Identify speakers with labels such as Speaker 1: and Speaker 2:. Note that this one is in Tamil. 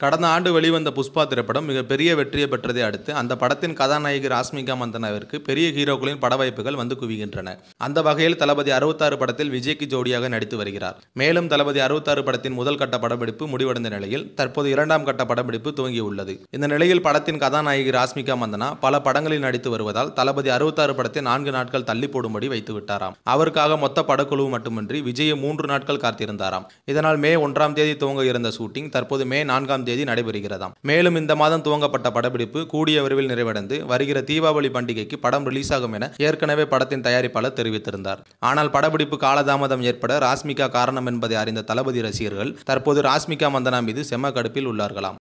Speaker 1: கடந்த ஆண்டு வெளிவந்த புஷ்பா திரைப்படம் மிகப்பெரிய வெற்றியை பெற்றதை அடுத்து அந்த படத்தின் கதாநாயகி ராஸ்மிகா மந்தனாவிற்கு பெரிய ஹீரோக்களின் பட வாய்ப்புகள் வந்து குவிகின்றன அந்த வகையில் தளபதி அறுபத்தாறு படத்தில் விஜய்க்கு ஜோடியாக நடித்து வருகிறார் மேலும் தளபதி அறுபத்தாறு படத்தின் முதல் கட்ட படப்பிடிப்பு முடிவடைந்த நிலையில் தற்போது இரண்டாம் கட்ட படப்பிடிப்பு துவங்கியுள்ளது இந்த நிலையில் படத்தின் கதாநாயகி ராஸ்மிகா மந்தனா பல படங்களில் நடித்து வருவதால் தளபதி அறுபத்தாறு படத்தை நான்கு நாட்கள் தள்ளி போடும்படி வைத்து விட்டாராம் அவருக்காக மொத்த படக்குழு மட்டுமின்றி விஜயை மூன்று நாட்கள் காத்திருந்தாராம் இதனால் மே ஒன்றாம் தேதி துவங்க இருந்த ஷூட்டிங் தற்போது மே நான்காம் தேதி நடைபெறுகிறதாம் மேலும் இந்த மாதம் துவங்கப்பட்ட படப்பிடிப்பு கூடிய விரைவில் நிறைவடைந்து வருகிற தீபாவளி பண்டிகைக்கு படம் ரிலீஸ் ஆகும் என ஏற்கனவே படத்தின் தயாரிப்பாளர் தெரிவித்திருந்தார் ஆனால் படப்பிடிப்பு காலதாமதம் ஏற்பட ராஸ்மிகா காரணம் என்பதை அறிந்த தளபதி ரசிகர்கள் தற்போது ராஸ்மிகா மந்தனா மீது செம்ம கடுப்பில் உள்ளார்களாம்